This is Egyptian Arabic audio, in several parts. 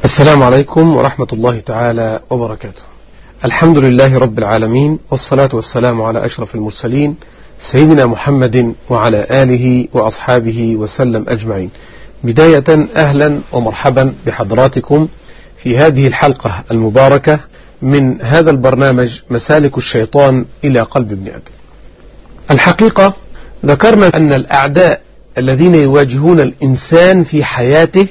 السلام عليكم ورحمة الله تعالى وبركاته الحمد لله رب العالمين والصلاة والسلام على أشرف المرسلين سيدنا محمد وعلى آله وأصحابه وسلم أجمعين بداية أهلا ومرحبا بحضراتكم في هذه الحلقة المباركة من هذا البرنامج مسالك الشيطان إلى قلب ابن آدم الحقيقة ذكرنا أن الأعداء الذين يواجهون الإنسان في حياته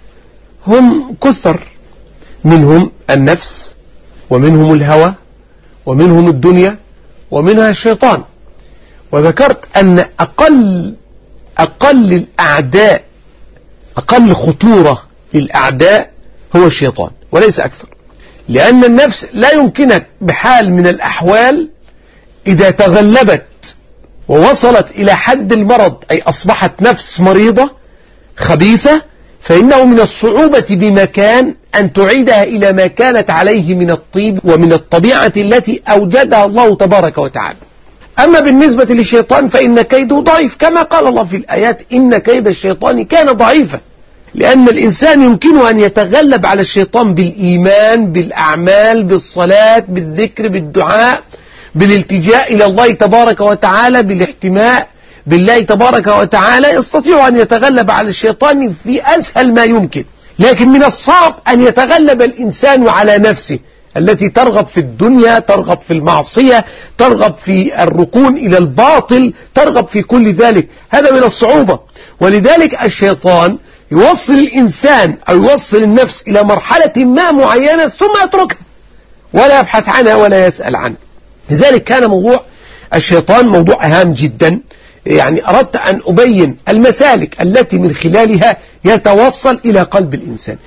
هم كثر منهم النفس ومنهم الهوى ومنهم الدنيا ومنها الشيطان وذكرت أن أقل أقل الأعداء أقل خطورة للأعداء هو الشيطان وليس أكثر لأن النفس لا يمكنك بحال من الأحوال إذا تغلبت ووصلت إلى حد المرض أي أصبحت نفس مريضة خبيثة فإنه من الصعوبة بمكان أن تعيدها إلى ما كانت عليه من الطيب ومن الطبيعة التي أوجدها الله تبارك وتعالى أما بالنسبة للشيطان فإن كيده ضعيف كما قال الله في الآيات إن كيد الشيطان كان ضعيفا لأن الإنسان يمكنه أن يتغلب على الشيطان بالإيمان بالأعمال بالصلاة بالذكر بالدعاء بالالتجاء إلى الله تبارك وتعالى بالاحتماء بالله تبارك وتعالى يستطيع أن يتغلب على الشيطان في أسهل ما يمكن لكن من الصعب أن يتغلب الإنسان على نفسه التي ترغب في الدنيا ترغب في المعصية ترغب في الركون إلى الباطل ترغب في كل ذلك هذا من الصعوبة ولذلك الشيطان يوصل الإنسان أو يوصل النفس إلى مرحلة ما معينة ثم يتركها ولا يبحث عنها ولا يسأل عنها لذلك كان موضوع الشيطان موضوع هام جدا يعني أردت أن أبين المسالك التي من خلالها يتوصل إلى قلب الإنسان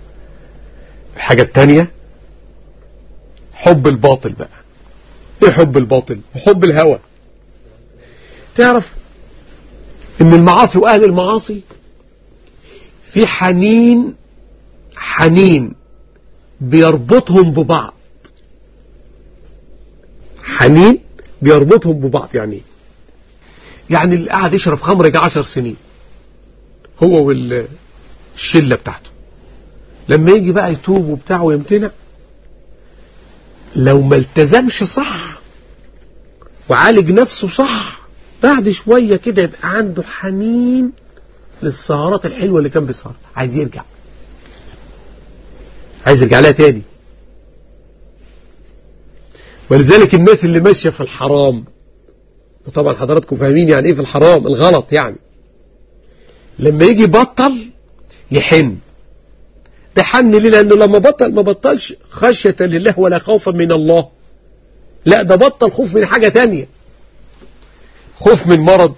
الحاجة الثانية حب الباطل بقى ايه حب الباطل حب الهوى تعرف ان المعاصي واهل المعاصي في حنين حنين بيربطهم ببعض حنين بيربطهم ببعض يعني يعني اللي قاعد يشرب خمر يجي عشر سنين هو والشلة بتاعته لما يجي بقى يتوب وبتاعه ويمتنع لو ما التزمش صح وعالج نفسه صح بعد شوية كده يبقى عنده حنين للسهرات الحلوة اللي كان بيسهر عايز يرجع عايز يرجع لها تاني ولذلك الناس اللي ماشية في الحرام وطبعا حضراتكم فاهمين يعني ايه في الحرام الغلط يعني لما يجي بطل يحن ده حن ليه لانه لما بطل ما بطلش خشية لله ولا خوفا من الله لا ده بطل خوف من حاجة تانية خوف من مرض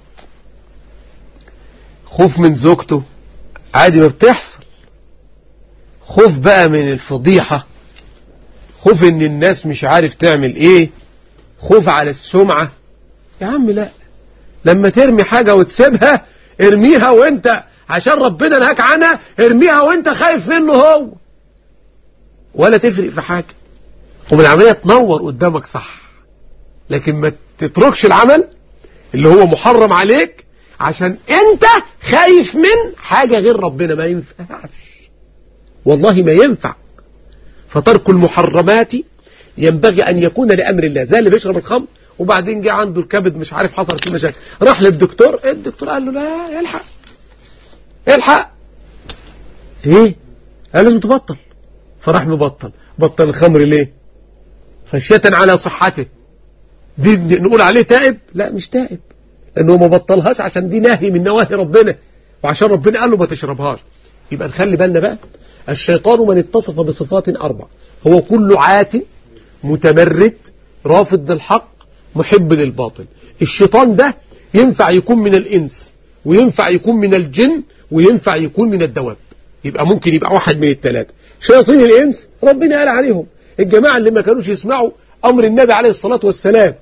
خوف من زوجته عادي ما بتحصل خوف بقى من الفضيحة خوف ان الناس مش عارف تعمل ايه خوف على السمعة يا عم لا لما ترمي حاجة وتسيبها ارميها وانت عشان ربنا نهاك عنها ارميها وانت خايف منه هو ولا تفرق في حاجة والعملية تنور قدامك صح لكن ما تتركش العمل اللي هو محرم عليك عشان انت خايف من حاجة غير ربنا ما ينفعش والله ما ينفع فترك المحرمات ينبغي أن يكون لأمر الله زي اللي بيشرب الخمر وبعدين جه عنده الكبد مش عارف حصل فيه مشاكل راح للدكتور الدكتور قال له لا الحق الحق ايه قال لازم تبطل فراح مبطل بطل الخمر ليه خشية على صحته دي نقول عليه تائب لا مش تائب لانه ما بطلهاش عشان دي نهي من نواهي ربنا وعشان ربنا قال له ما تشربهاش يبقى نخلي بالنا بقى الشيطان من اتصف بصفات أربع هو كل عات متمرد رافض للحق محب للباطل الشيطان ده ينفع يكون من الإنس وينفع يكون من الجن وينفع يكون من الدواب يبقى ممكن يبقى واحد من الثلاثة شياطين الإنس ربنا قال عليهم الجماعة اللي ما كانوش يسمعوا أمر النبي عليه الصلاة والسلام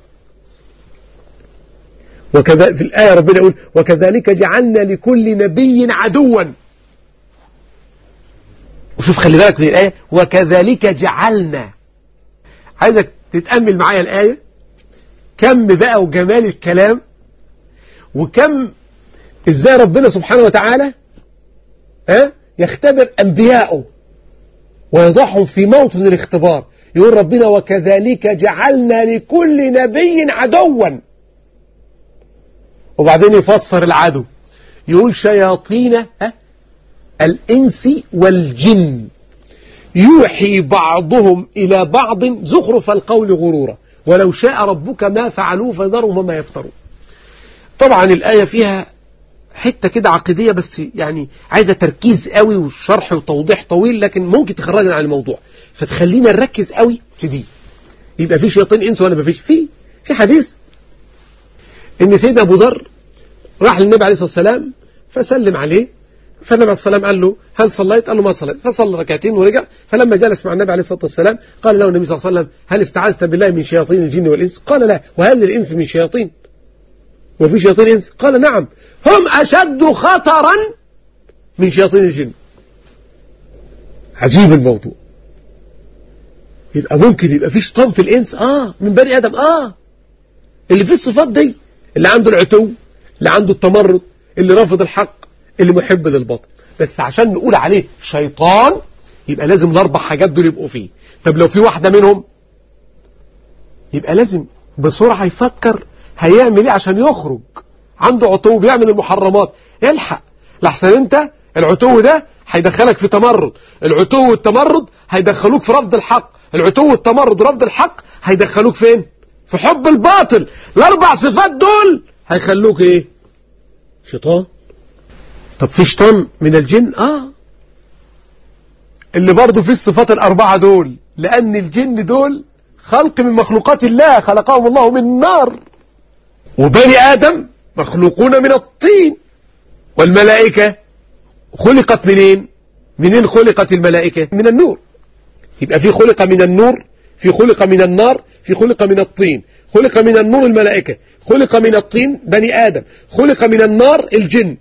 وكذا في الآية ربنا يقول وكذلك جعلنا لكل نبي عدوا وشوف خلي بالك من الآية وكذلك جعلنا عايزك تتأمل معايا الآية كم بقى وجمال الكلام وكم ازاي ربنا سبحانه وتعالى ها يختبر أنبياءه ويضعهم في موطن الاختبار يقول ربنا وكذلك جعلنا لكل نبي عدوا وبعدين يفسر العدو يقول شياطين ها الإنس والجن يوحي بعضهم إلى بعض زخرف القول غرورا ولو شاء ربك ما فعلوه فذرهم وما يفترون طبعا الآية فيها حتة كده عقيدية بس يعني عايزة تركيز قوي وشرح وتوضيح طويل لكن ممكن تخرجنا عن الموضوع فتخلينا نركز قوي في دي يبقى في شياطين انس ولا ما فيش في في حديث ان سيدنا ابو ذر راح للنبي عليه الصلاه والسلام فسلم عليه فالنبي عليه الصلاه والسلام قال له هل صليت؟ قال له ما صليت فصلى ركعتين ورجع فلما جلس مع النبي عليه الصلاه والسلام قال له النبي صلى الله عليه وسلم هل استعذت بالله من شياطين الجن والانس؟ قال لا وهل للانس من شياطين؟ وفي شياطين انس؟ قال نعم هم اشد خطرا من شياطين الجن عجيب الموضوع يبقى ممكن يبقى في شيطان في الانس اه من بني ادم اه اللي فيه الصفات دي اللي عنده العتو اللي عنده التمرد اللي رافض الحق اللي محب للباطل بس عشان نقول عليه شيطان يبقى لازم الاربع حاجات دول يبقوا فيه طب لو في واحده منهم يبقى لازم بسرعه يفكر هيعمل ايه عشان يخرج عنده عتو بيعمل المحرمات الحق لحسن انت العتو ده هيدخلك في تمرد العتو والتمرد هيدخلوك في رفض الحق العتو والتمرد ورفض الحق هيدخلوك فين في حب الباطل الاربع صفات دول هيخلوك ايه شيطان طب في شيطان من الجن اه اللي برضه فيه الصفات الاربعه دول لان الجن دول خلق من مخلوقات الله خلقهم الله من نار وبني ادم مخلوقون من الطين والملائكه خلقت منين منين خلقت الملائكه من النور يبقى في خلق من النور في خلق من النار في خلق من الطين خلق من النور الملائكة خلق من الطين بني آدم خلق من النار الجن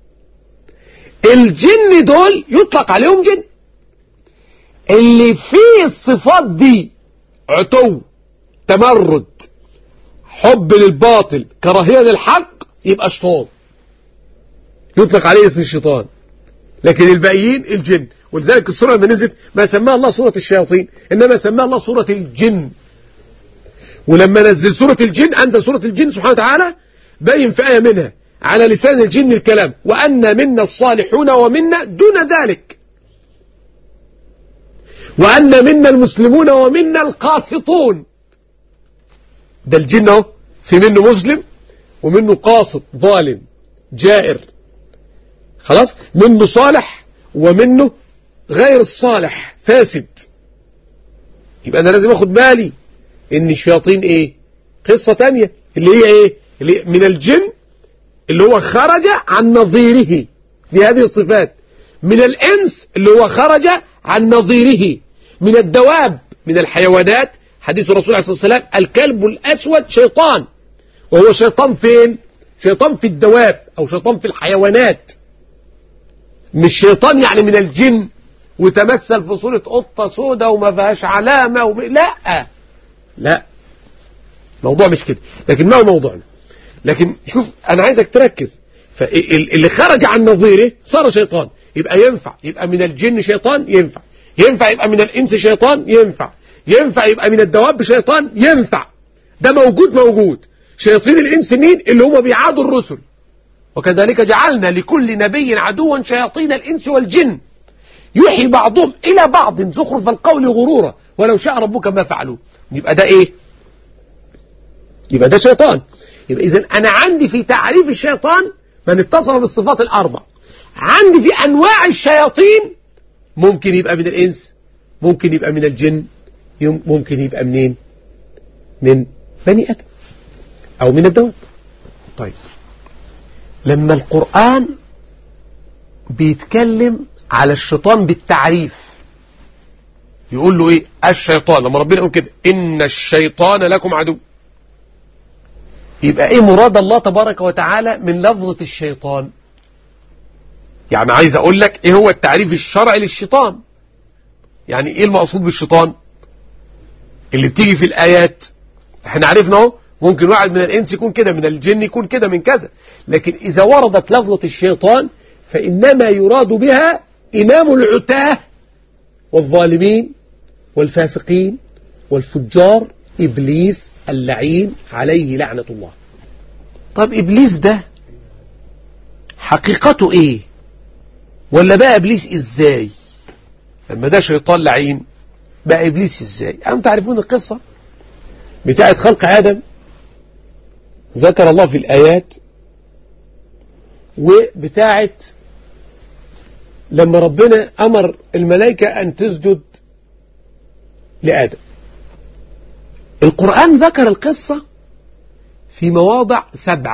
الجن دول يطلق عليهم جن اللي فيه الصفات دي عتو تمرد حب للباطل كراهية للحق يبقى شيطان يطلق عليه اسم الشيطان لكن الباقيين الجن ولذلك السورة لما نزلت ما سماها الله سورة الشياطين إنما سماها الله سورة الجن ولما نزل سورة الجن أنزل سورة الجن سبحانه وتعالى بين في آية منها على لسان الجن الكلام وأن منا الصالحون ومنا دون ذلك وأن منا المسلمون ومنا القاسطون ده الجن اهو في منه مسلم ومنه قاسط ظالم جائر خلاص منه صالح ومنه غير الصالح فاسد يبقى انا لازم اخد بالي ان الشياطين ايه قصة تانية اللي هي ايه اللي من الجن اللي هو خرج عن نظيره بهذه الصفات من الانس اللي هو خرج عن نظيره من الدواب من الحيوانات حديث الرسول عليه الصلاة والسلام الكلب الأسود شيطان وهو شيطان فين شيطان في الدواب أو شيطان في الحيوانات مش شيطان يعني من الجن وتمثل في صورة قطة سودة وما فيهاش علامة وم... لا لا موضوع مش كده لكن ما هو موضوعنا لكن شوف أنا عايزك تركز فاللي خرج عن نظيره صار شيطان يبقى ينفع يبقى من الجن شيطان ينفع ينفع يبقى من الإنس شيطان ينفع ينفع يبقى من الدواب شيطان ينفع ده موجود موجود شياطين الإنس مين اللي هم بيعادوا الرسل وكذلك جعلنا لكل نبي عدوا شياطين الإنس والجن يوحي بعضهم إلى بعض زخرف القول غرورا ولو شاء ربك ما فعلوه يبقى ده إيه يبقى ده شيطان يبقى إذا أنا عندي في تعريف الشيطان من اتصف بالصفات الأربع عندي في أنواع الشياطين ممكن يبقى من الإنس ممكن يبقى من الجن ممكن يبقى منين من بني آدم أو من الدواب طيب لما القرآن بيتكلم على الشيطان بالتعريف يقول له ايه الشيطان لما ربنا يقول كده ان الشيطان لكم عدو يبقى ايه مراد الله تبارك وتعالى من لفظة الشيطان يعني عايز اقول لك ايه هو التعريف الشرعي للشيطان يعني ايه المقصود بالشيطان اللي بتيجي في الايات احنا عرفنا اهو ممكن واحد من الانس يكون كده من الجن يكون كده من كذا لكن اذا وردت لفظة الشيطان فانما يراد بها إمام العتاه والظالمين والفاسقين والفجار إبليس اللعين عليه لعنة الله طب إبليس ده حقيقته إيه ولا بقى إبليس إزاي لما ده شيطان لعين بقى إبليس إزاي أم تعرفون القصة بتاعت خلق آدم ذكر الله في الآيات وبتاعت لما ربنا أمر الملائكة أن تسجد لآدم القرآن ذكر القصة في مواضع سبع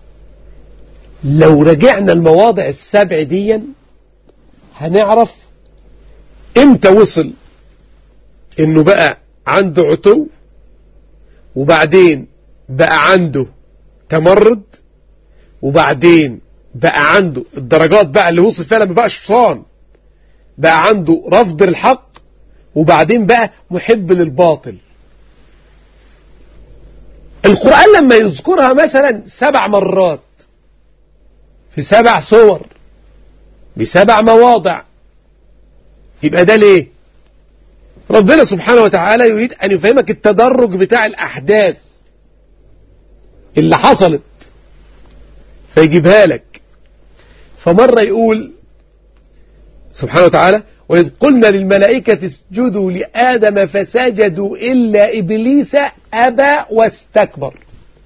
لو رجعنا المواضع السبع دي هنعرف امتى وصل انه بقى عنده عتو وبعدين بقى عنده تمرد وبعدين بقى عنده الدرجات بقى اللي وصل فيها لما بقى شيطان بقى عنده رفض للحق وبعدين بقى محب للباطل القرآن لما يذكرها مثلا سبع مرات في سبع صور بسبع مواضع يبقى ده ليه ربنا سبحانه وتعالى يريد أن يفهمك التدرج بتاع الأحداث اللي حصلت فيجيبها لك فمرة يقول سبحانه وتعالى وإذ قلنا للملائكة اسجدوا لآدم فسجدوا إلا إبليس أبى واستكبر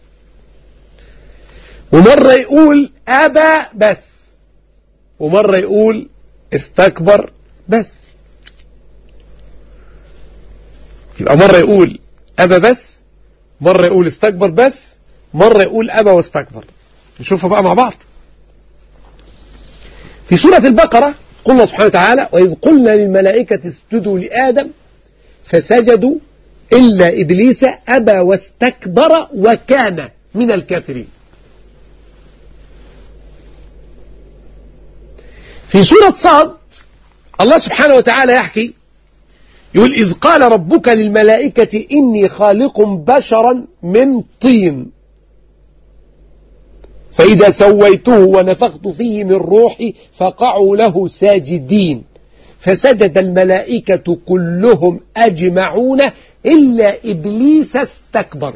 ومرة يقول أبى بس ومرة يقول استكبر بس يبقى مرة يقول أبى بس مرة يقول استكبر بس مرة يقول أبى واستكبر نشوفها بقى مع بعض في سورة البقرة قل الله سبحانه وتعالى وإذ قلنا للملائكة اسجدوا لآدم فسجدوا إلا إبليس أبى واستكبر وكان من الكافرين في سورة صاد الله سبحانه وتعالى يحكي يقول إذ قال ربك للملائكة إني خالق بشرا من طين فإذا سويته ونفخت فيه من روحي فقعوا له ساجدين فسجد الملائكة كلهم أجمعون إلا إبليس استكبر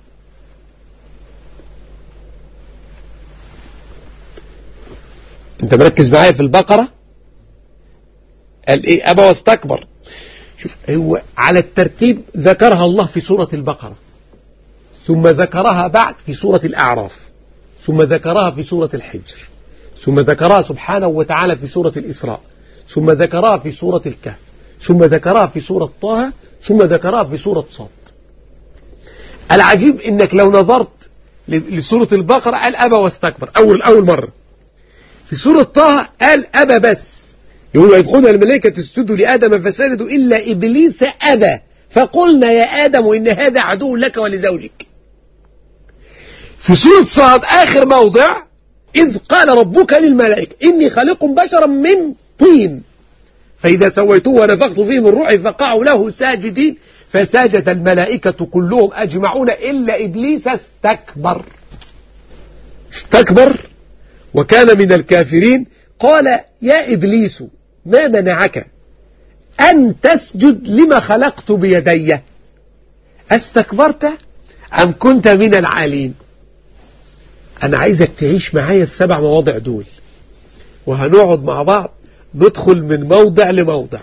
انت مركز معايا في البقرة قال ايه ابى واستكبر شوف هو على الترتيب ذكرها الله في سورة البقرة ثم ذكرها بعد في سورة الأعراف ثم ذكرها في سورة الحجر ثم ذكرها سبحانه وتعالى في سورة الإسراء ثم ذكرها في سورة الكهف ثم ذكرها في سورة طه ثم ذكرها في سورة صاد العجيب انك لو نظرت لسورة البقرة قال أبى واستكبر أول أول مرة في سورة طه قال أبى بس يقول ويدخلنا الملائكة تسجدوا لآدم فسجدوا إلا إبليس أبى فقلنا يا آدم إن هذا عدو لك ولزوجك في سورة صاد آخر موضع إذ قال ربك للملائكة إني خالق بشرا من طين فإذا سويته ونفخت فيه من روحي فقعوا له ساجدين فسجد الملائكة كلهم أجمعون إلا إبليس استكبر استكبر وكان من الكافرين قال يا إبليس ما منعك أن تسجد لما خلقت بيدي استكبرت أم كنت من العالين أنا عايزك تعيش معايا السبع مواضع دول وهنقعد مع بعض ندخل من موضع لموضع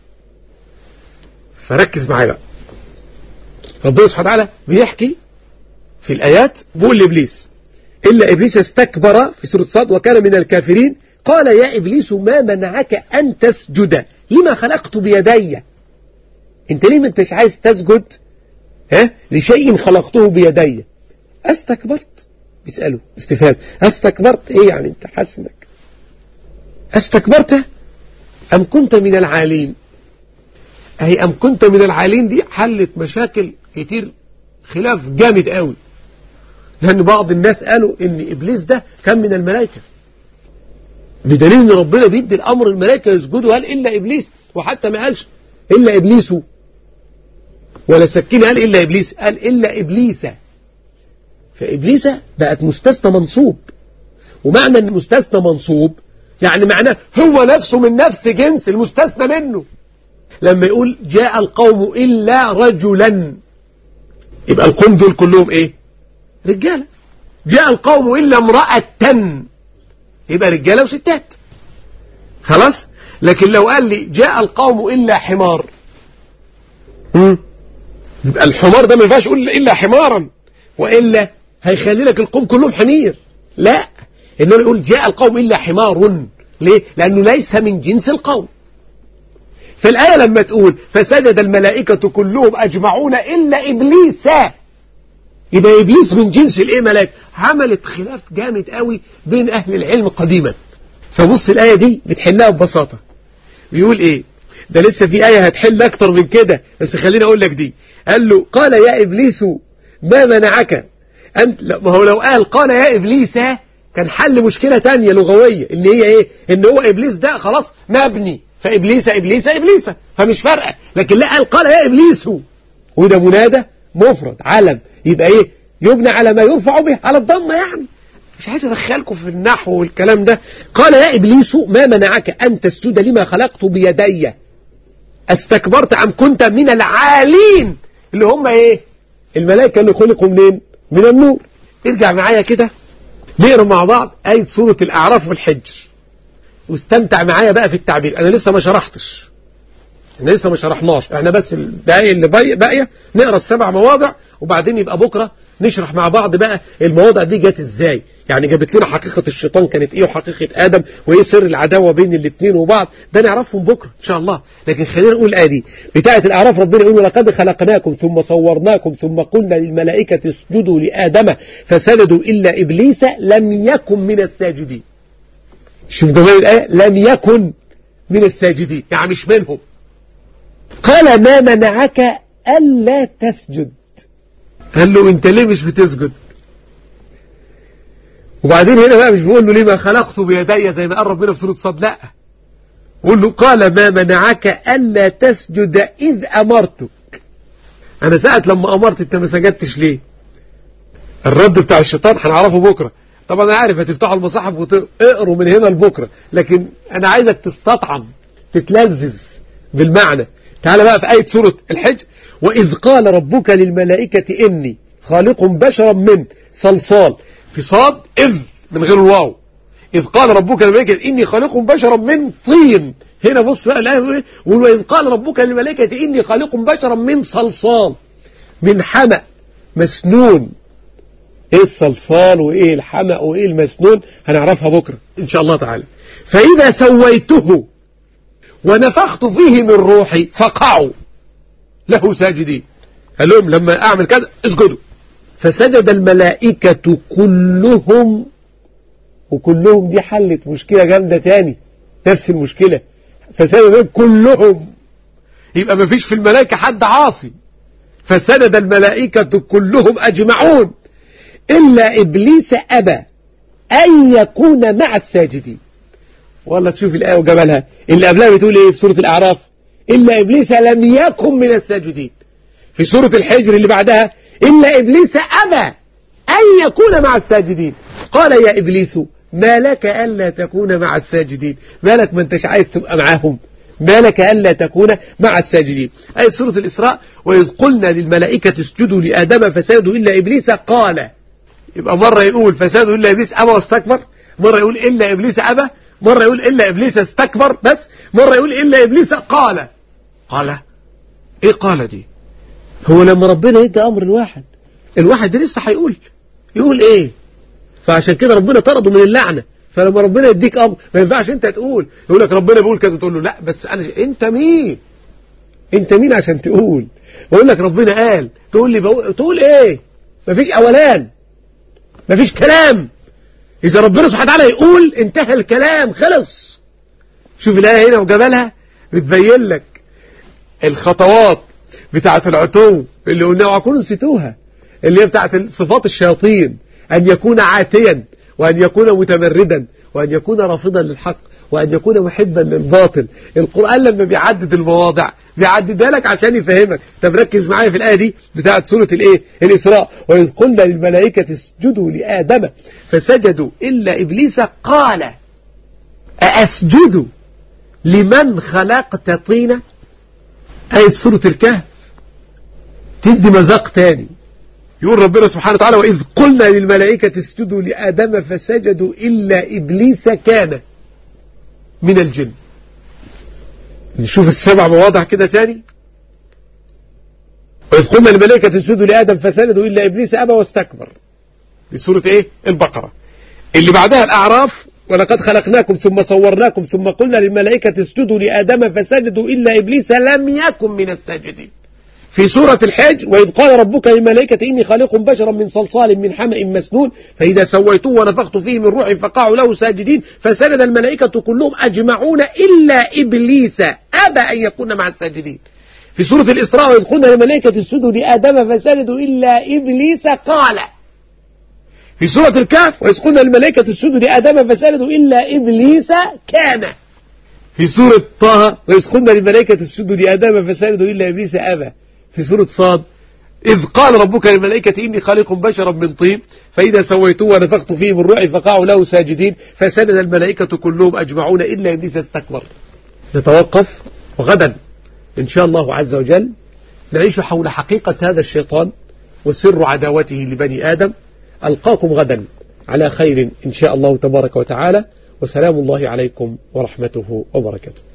فركز معايا بقى ربنا سبحانه وتعالى بيحكي في الآيات بيقول لإبليس إلا إبليس استكبر في سورة صاد وكان من الكافرين قال يا إبليس ما منعك أن تسجد لما خلقت بيدي انت ليه ما انتش عايز تسجد ها لشيء خلقته بيدي استكبرت بيسأله استفهام استكبرت ايه يعني انت حسنك استكبرت ام كنت من العالين اهي ام كنت من العالين دي حلت مشاكل كتير خلاف جامد قوي لان بعض الناس قالوا ان ابليس ده كان من الملائكه بدليل ان ربنا بيدي الامر الملائكه يسجدوا قال الا ابليس وحتى ما قالش الا ابليس ولا سكين قال الا ابليس قال الا ابليس فابليس بقت مستثنى منصوب ومعنى ان مستثنى منصوب يعني معناه هو نفسه من نفس جنس المستثنى منه لما يقول جاء القوم إلا رجلا يبقى القوم دول كلهم إيه رجالة جاء القوم إلا امرأة يبقى رجالة وستات خلاص لكن لو قال لي جاء القوم إلا حمار يبقى الحمار ده ما ينفعش يقول إلا حمارا وإلا هيخلي لك القوم كلهم حمير لا إنه يقول جاء القوم إلا حمار ليه؟ لأنه ليس من جنس القوم فالآية لما تقول فسجد الملائكة كلهم أجمعون إلا إبليس يبقى إبليس من جنس الإيه ملاك عملت خلاف جامد قوي بين أهل العلم قديما فبص الآية دي بتحلها ببساطة بيقول إيه ده لسه في آية هتحل أكتر من كده بس خليني أقول لك دي قال له قال يا إبليس ما منعك أنت ما هو لو قال قال يا إبليس كان حل مشكلة تانية لغوية اللي هي إيه إن هو إبليس ده خلاص مبني فإبليس إبليس إبليس فمش فارقة لكن لا قال قال يا إبليس وده منادى مفرد علم يبقى إيه يبنى على ما يرفع به على الضمة يعني مش عايز أدخلكم في النحو والكلام ده قال يا إبليس ما منعك أن تسجد لما خلقت بيدي استكبرت أم كنت من العالين اللي هم إيه الملائكة اللي خلقوا منين من النور ارجع معايا كده نقرا مع بعض آية سورة الأعراف والحجر واستمتع معايا بقى في التعبير أنا لسه ما شرحتش احنا لسه ما شرحناش احنا بس الدقايق اللي باقيه نقرا السبع مواضع وبعدين يبقى بكره نشرح مع بعض بقى المواضع دي جت ازاي يعني جابت لنا حقيقة الشيطان كانت ايه وحقيقة ادم وايه سر العداوة بين الاثنين وبعض ده نعرفهم بكرة ان شاء الله لكن خلينا نقول الآية دي بتاعة الاعراف ربنا يقول لقد خلقناكم ثم صورناكم ثم قلنا للملائكة اسجدوا لآدم فسجدوا إلا إبليس لم يكن من الساجدين شوف جمال الآية لم يكن من الساجدين يعني مش منهم قال ما منعك ألا تسجد قال له انت ليه مش بتسجد وبعدين هنا بقى مش بيقول له ليه ما خلقت بيدي زي ما قال ربنا في سورة صاد لا بيقول له قال ما منعك ألا تسجد إذ أمرتك أنا ساعة لما أمرت أنت ما سجدتش ليه الرد بتاع الشيطان هنعرفه بكرة طبعا أنا عارف هتفتحوا المصاحف وتقروا من هنا لبكرة لكن أنا عايزك تستطعم تتلذذ بالمعنى تعال بقى في آية سورة الحج وإذ قال ربك للملائكة إني خالق بشرا من صلصال في صاد إذ من غير الواو إذ قال ربك للملائكة إني خالق بشرا من طين هنا بص بقى الآية وإذ قال ربك للملائكة إني خالق بشرا من صلصال من حمأ مسنون إيه الصلصال وإيه الحمأ وإيه المسنون هنعرفها بكرة إن شاء الله تعالى فإذا سويته ونفخت فيه من روحي فقعوا له ساجدين قال لهم لما أعمل كذا اسجدوا فسجد الملائكة كلهم وكلهم دي حلت مشكلة جامدة تاني نفس المشكلة فسجد كلهم يبقى ما فيش في الملائكة حد عاصي فسجد الملائكة كلهم أجمعون إلا إبليس أبى أن يكون مع الساجدين والله تشوف الآية وجمالها اللي قبلها بتقول إيه في سورة الأعراف إلا إبليس لم يكن من الساجدين في سورة الحجر اللي بعدها إلا إبليس أبى أن يكون مع الساجدين قال يا إبليس ما لك ألا تكون مع الساجدين ما لك ما انتش عايز تبقى معاهم ما لك ألا تكون مع الساجدين أي سورة الإسراء وإذ قلنا للملائكة اسجدوا لآدم فسادوا إلا إبليس قال يبقى مرة يقول فسادوا إلا إبليس أبى واستكبر مرة يقول إلا إبليس أبى مرة يقول إلا إبليس استكبر بس مرة يقول إلا إبليس قال قال إيه قال دي هو لما ربنا يدي أمر الواحد الواحد ده لسه هيقول يقول إيه فعشان كده ربنا طرده من اللعنة فلما ربنا يديك أمر ما ينفعش أنت تقول يقول لك ربنا بيقول كذا تقول له لا بس أنا ش... أنت مين أنت مين عشان تقول يقول لك ربنا قال تقول لي بقول... تقول إيه مفيش أولان مفيش كلام إذا ربنا سبحانه وتعالى يقول انتهى الكلام خلص شوف الآية هنا وجمالها بتبين لك الخطوات بتاعة العتو اللي قلناها وهكون نسيتوها اللي هي بتاعة صفات الشياطين أن يكون عاتيا وأن يكون متمردا وأن يكون رافضا للحق وأن يكون محبا للباطل القرآن لما بيعدد المواضع بيعددها لك عشان يفهمك طب ركز معايا في الآية دي بتاعت سورة الإيه الإسراء وإذ قلنا للملائكة اسجدوا لآدم فسجدوا إلا إبليس قال أأسجد لمن خلقت طينا آية سورة الكهف تدي مذاق تاني يقول ربنا سبحانه وتعالى وإذ قلنا للملائكة اسجدوا لآدم فسجدوا إلا إبليس كان من الجن نشوف السبع مواضع كده تاني وإذ قلنا للملائكة اسجدوا لآدم فسجدوا إلا إبليس أبى واستكبر في سورة إيه البقرة اللي بعدها الأعراف ولقد خلقناكم ثم صورناكم ثم قلنا للملائكة اسجدوا لآدم فسجدوا إلا إبليس لم يكن من الساجدين في سورة الحج وإذ قال ربك للملائكة إني خالق بشرا من صلصال من حمأ مسنون فإذا سويته ونفخت فيه من روحي فقعوا له ساجدين فسجد الملائكة كلهم أجمعون إلا إبليس أبى أن يكون مع الساجدين في سورة الإسراء وإذ قلنا للملائكة اسجدوا لآدم فسجدوا إلا إبليس قال في سورة الكهف وإذ قلنا للملائكة اسجدوا لآدم فسجدوا إلا إبليس كان في سورة طه وإذ قلنا للملائكة اسجدوا لآدم فسجدوا إلا إبليس أبى في سورة صاد إذ قال ربك للملائكة إني خالق بشرا من طين فإذا سويته ونفخت فيه من روحي فقعوا له ساجدين فسجد الملائكة كلهم أجمعون إلا إبليس استكبر نتوقف وغدا إن شاء الله عز وجل نعيش حول حقيقة هذا الشيطان وسر عداوته لبني آدم ألقاكم غدا على خير إن شاء الله تبارك وتعالى وسلام الله عليكم ورحمته وبركاته